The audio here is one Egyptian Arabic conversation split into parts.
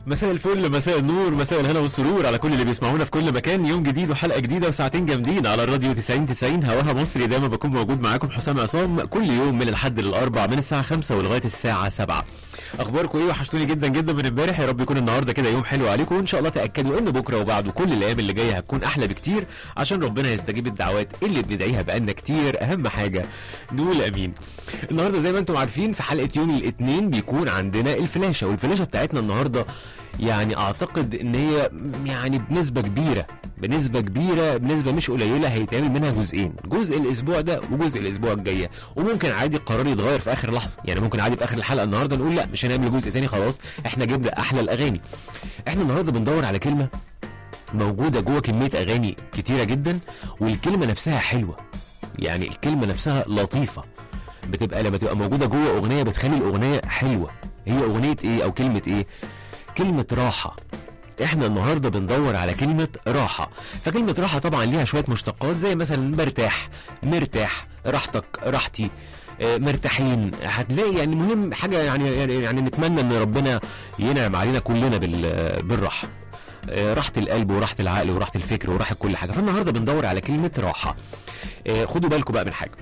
مساء الفل مساء النور مساء الهنا والسرور على كل اللي بيسمعونا في كل مكان يوم جديد وحلقه جديده وساعتين جامدين على الراديو 90 90 هواها مصري دايما بكون موجود معاكم حسام عصام كل يوم من الحد للاربع من الساعه 5 ولغايه الساعه 7 اخباركم ايه وحشتوني جدا جدا من امبارح يا رب يكون النهارده كده يوم حلو عليكم وان شاء الله تاكدوا ان بكره وبعده كل الايام اللي جايه هتكون احلى بكتير عشان ربنا يستجيب الدعوات اللي بندعيها بقالنا كتير اهم حاجه نقول امين النهارده زي ما انتم عارفين في حلقه يوم الاثنين بيكون عندنا الفلاشه والفلاشه بتاعتنا النهارده يعني اعتقد ان هي يعني بنسبه كبيره بنسبه كبيره بنسبه مش قليله هيتعمل منها جزئين جزء الاسبوع ده وجزء الاسبوع الجاي وممكن عادي القرار يتغير في اخر لحظه يعني ممكن عادي في اخر الحلقه النهارده نقول لا مش هنعمل جزء تاني خلاص احنا جبنا احلى الاغاني احنا النهارده بندور على كلمه موجوده جوه كميه اغاني كتيره جدا والكلمه نفسها حلوه يعني الكلمه نفسها لطيفه بتبقى لما تبقى موجوده جوه اغنيه بتخلي الاغنيه حلوه هي اغنيه ايه او كلمه ايه كلمه راحه احنا النهارده بندور على كلمه راحه فكلمه راحه طبعا ليها شويه مشتقات زي مثلا برتاح مرتاح راحتك راحتي آه، مرتاحين هتلاقي يعني مهم حاجه يعني يعني, يعني نتمنى ان ربنا ينعم علينا كلنا بال- بالراحه آه، راحة القلب وراحة العقل وراحة الفكر وراحة كل حاجة فالنهاردة بندور على كلمة راحة آه، خدوا بالكم بقى من حاجة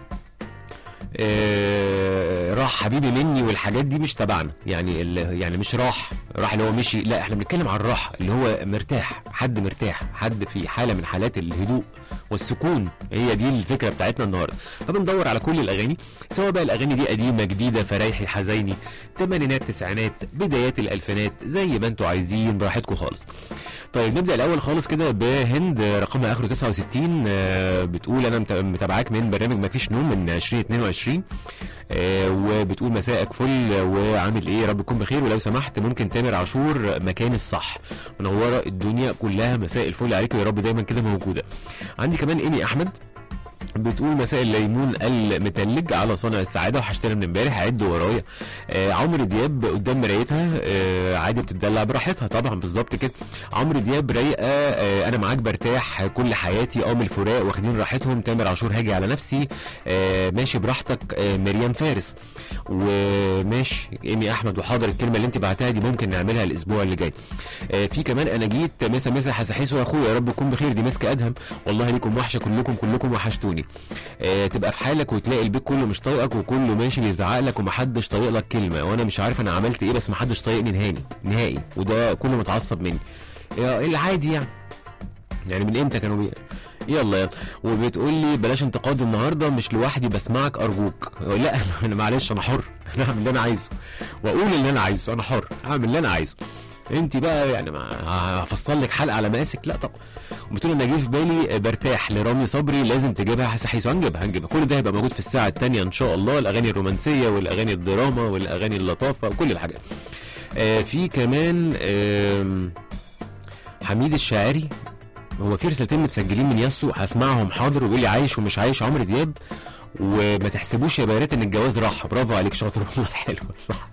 آه، راح حبيبي مني والحاجات دي مش تبعنا يعني ال- يعني مش راح راح اللي هو مشي لا احنا بنتكلم عن الراحه اللي هو مرتاح حد مرتاح حد في حاله من حالات الهدوء والسكون هي دي الفكره بتاعتنا النهارده فبندور على كل الاغاني سواء بقى الاغاني دي قديمه جديده فرايحي حزيني تمانينات تسعينات بدايات الالفينات زي ما انتوا عايزين براحتكم خالص طيب نبدا الاول خالص كده بهند رقمها اخره 69 آه، بتقول انا مت- متابعاك من برنامج ما فيش نوم من 2022 آه، وبتقول مساءك فل وعامل ايه يا رب تكون بخير ولو سمحت ممكن تامر عاشور مكان الصح منوره الدنيا كلها مساء الفل عليكم يا رب دايما كده موجوده عندي كمان ايمي احمد بتقول مساء الليمون المتلج على صانع السعاده وحشتنا من امبارح عد ورايا آه عمرو دياب قدام مرايتها آه عادي بتدلع براحتها طبعا بالظبط كده عمرو دياب رايقه آه انا معاك برتاح كل حياتي قام الفراق واخدين راحتهم تامر عاشور هاجي على نفسي آه ماشي براحتك آه مريم فارس وماشي ايمي احمد وحاضر الكلمه اللي انت بعتها دي ممكن نعملها الاسبوع اللي جاي آه في كمان انا جيت مسا مسا حسحيسو يا اخويا يا رب تكون بخير دي مسك ادهم والله ليكم وحشه كلكم كلكم وحشتوني آه تبقى في حالك وتلاقي البيت كله مش طايقك وكله ماشي بيزعق لك ومحدش طايق لك كلمه وانا مش عارف انا عملت ايه بس محدش طايقني نهائي نهائي وده كله متعصب مني يا العادي يعني يعني من امتى كانوا بي... يلا يلا وبتقول لي بلاش انتقاد النهارده مش لوحدي بسمعك ارجوك لا انا معلش انا حر انا اعمل اللي انا عايزه واقول اللي انا عايزه انا حر اعمل اللي انا عايزه انت بقى يعني ما هفصل لك حلقه على مقاسك لا طبعا وبتقول انا جه في بالي برتاح لرامي صبري لازم تجيبها حسحيس هنجيبها هنجيبها كل ده هيبقى موجود في الساعه الثانيه ان شاء الله الاغاني الرومانسيه والاغاني الدراما والاغاني اللطافه وكل الحاجات آه في كمان آم، حميد الشاعري هو في رسالتين متسجلين من ياسو هسمعهم حاضر ويقول لي عايش ومش عايش عمرو دياب وما تحسبوش يا بيرات ان الجواز راح برافو عليك شاطر والله حلو صح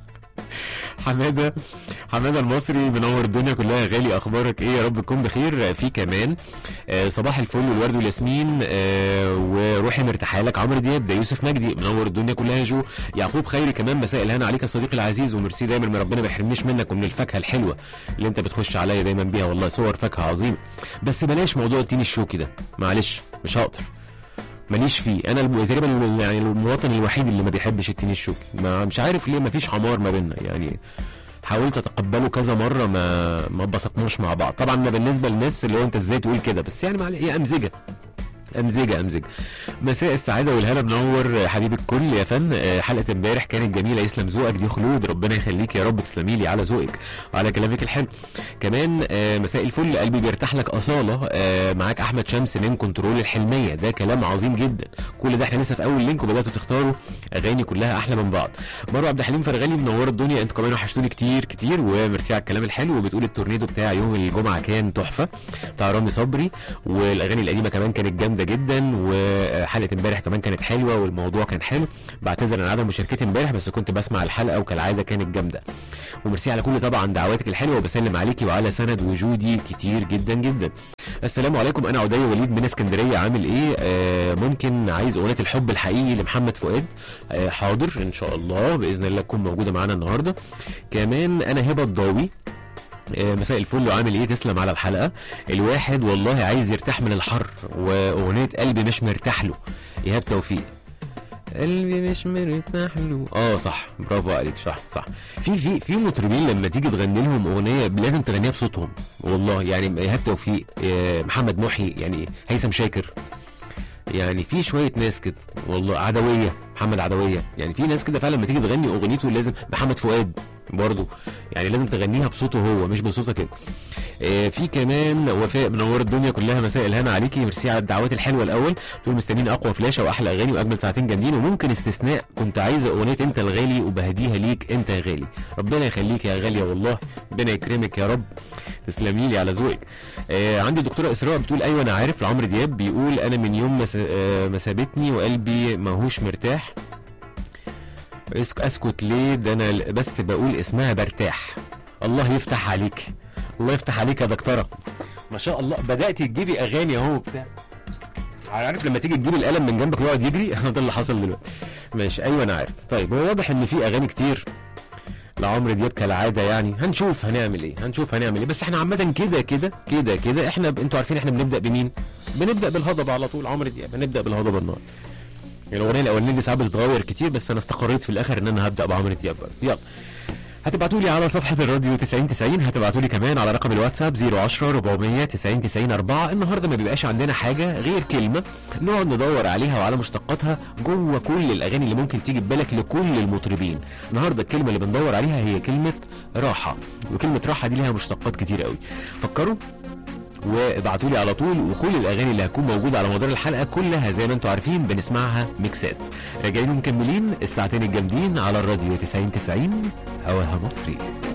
حماده حماده المصري منور الدنيا كلها يا غالي اخبارك ايه يا رب تكون بخير في كمان آه صباح الفل والورد والياسمين آه وروحي مرتاحه لك عمرو دياب ده يوسف مجدي منور الدنيا كلها يا جو يعقوب خيري كمان مساء الهنا عليك يا صديقي العزيز وميرسي دايما من ربنا ما يحرمنيش منك ومن الفاكهه الحلوه اللي انت بتخش عليا دايما بيها والله صور فاكهه عظيمه بس بلاش موضوع التين الشوكي ده معلش مش هقدر ماليش فيه انا الم- تقريبا الم- يعني المواطن الوحيد اللي ما بيحبش التين الشوكي ما مش عارف ليه ما فيش حمار ما بيننا يعني حاولت اتقبله كذا مره ما ما اتبسطناش مع بعض طبعا ده بالنسبه للناس اللي هو انت ازاي تقول كده بس يعني معلش هي امزجه امزجه امزجه مساء السعاده والهنا منور حبيب الكل يا فن آه، حلقه امبارح كانت جميله يسلم ذوقك دي خلود ربنا يخليك يا رب تسلمي لي على ذوقك وعلى كلامك الحلو كمان آه، مساء الفل قلبي بيرتاح لك اصاله آه، معاك احمد شمس من كنترول الحلميه ده كلام عظيم جدا كل ده احنا لسه في اول لينك وبداتوا تختاروا اغاني كلها احلى من بعض مروه عبد الحليم فرغلي منوره الدنيا انتوا كمان وحشتوني كتير كتير وميرسي على الكلام الحلو وبتقول التورنيدو بتاع يوم الجمعه كان تحفه بتاع رامي صبري والاغاني القديمه كمان كانت جامده جدا وحلقه امبارح كمان كانت حلوه والموضوع كان حلو بعتذر عن عدم مشاركتي امبارح بس كنت بسمع الحلقه وكالعاده كانت جامده وميرسي على كل طبعا دعواتك الحلوه وبسلم عليكي وعلى سند وجودي كتير جدا جدا السلام عليكم انا عدي وليد من اسكندريه عامل ايه آه ممكن عايز اغنيه الحب الحقيقي لمحمد فؤاد آه حاضر ان شاء الله باذن الله تكون موجوده معانا النهارده كمان انا هبه الضاوي آه، مساء الفل وعامل ايه تسلم على الحلقه الواحد والله عايز يرتاح من الحر واغنيه قلبي مش مرتاح له ايهاب توفيق قلبي مش مرتاح له اه صح برافو عليك صح صح في في في مطربين لما تيجي تغني لهم اغنيه لازم تغنيها بصوتهم والله يعني ايهاب توفيق آه، محمد محي يعني هيثم شاكر يعني في شويه ناس كده والله عدويه محمد عدويه يعني في ناس كده فعلا لما تيجي تغني اغنيته لازم محمد فؤاد برضه يعني لازم تغنيها بصوته هو مش بصوتك انت آه، في كمان وفاء منور الدنيا كلها مساء الهنا عليكي ميرسي على الدعوات الحلوه الاول تقول مستنيين اقوى فلاشه واحلى اغاني واجمل ساعتين جامدين وممكن استثناء كنت عايزه اغنيه انت الغالي وبهديها ليك انت يا غالي ربنا يخليك يا غاليه والله ربنا يكرمك يا رب تسلمي لي على ذوقك آه عندي دكتوره اسراء بتقول ايوه انا عارف لعمرو دياب بيقول انا من يوم ما س- آه، ما سابتني وقلبي ماهوش مرتاح اسك- اسكت ليه ده انا ل- بس بقول اسمها برتاح الله يفتح عليك الله يفتح عليك يا دكتوره ما شاء الله بدات تجيبي اغاني اهو بتاع عارف لما تيجي تجيب القلم من جنبك ويقعد يجري ده اللي حصل دلوقتي ماشي ايوه انا عارف طيب هو واضح ان في اغاني كتير لعمرو دياب كالعاده يعني هنشوف هنعمل ايه هنشوف هنعمل ايه بس احنا عامه كده كده كده كده احنا ب... انتوا عارفين احنا بنبدا بمين بنبدا بالهضبه على طول عمرو دياب هنبدا بالهضبه النهارده الاغنيه الاولانيه دي ساعات بتتغير كتير بس انا استقريت في الاخر ان انا هبدا بعمرو دياب بقى. يلا هتبعتوا لي على صفحة الراديو 90 90 هتبعتوا لي كمان على رقم الواتساب 010 400 90 90 4 النهارده ما بيبقاش عندنا حاجة غير كلمة نقعد ندور عليها وعلى مشتقاتها جوه كل الأغاني اللي ممكن تيجي في بالك لكل المطربين النهارده الكلمة اللي بندور عليها هي كلمة راحة وكلمة راحة دي ليها مشتقات كتير قوي فكروا وابعتوا لي على طول وكل الاغاني اللي هتكون موجوده على مدار الحلقه كلها زي ما انتم عارفين بنسمعها ميكسات راجعين ومكملين الساعتين الجامدين على الراديو 90 90 هواها مصري